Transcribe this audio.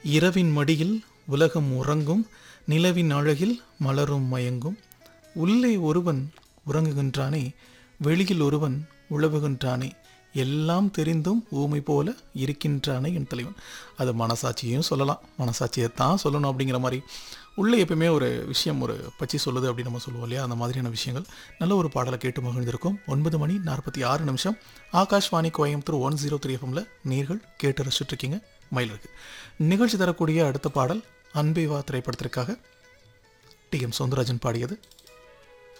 இரவின் மடியில் உலகம் உறங்கும் நிலவின் அழகில் மலரும் மயங்கும் உள்ளே ஒருவன் உறங்குகின்றானே வெளியில் ஒருவன் உழவுகின்றானே எல்லாம் தெரிந்தும் ஊமை போல இருக்கின்றானே என் தலைவன் அது மனசாட்சியையும் சொல்லலாம் மனசாட்சியை தான் சொல்லணும் அப்படிங்கிற மாதிரி உள்ளே எப்பயுமே ஒரு விஷயம் ஒரு பச்சி சொல்லுது அப்படின்னு நம்ம சொல்லுவோம் இல்லையா அந்த மாதிரியான விஷயங்கள் நல்ல ஒரு பாடலை கேட்டு மகிழ்ந்திருக்கும் ஒன்பது மணி நாற்பத்தி ஆறு நிமிஷம் Akashvani Coimbatore one zero three எஃப்எம்ல நீர்கள் கேட்டு ரசிச்சுட்டு இருக்கீங்க மயிலிருக்கு நிகழ்ச்சி தரக்கூடிய அடுத்த பாடல் அன்பேவா திரைப்படத்திற்காக டி எம் சௌந்தரராஜன் பாடியது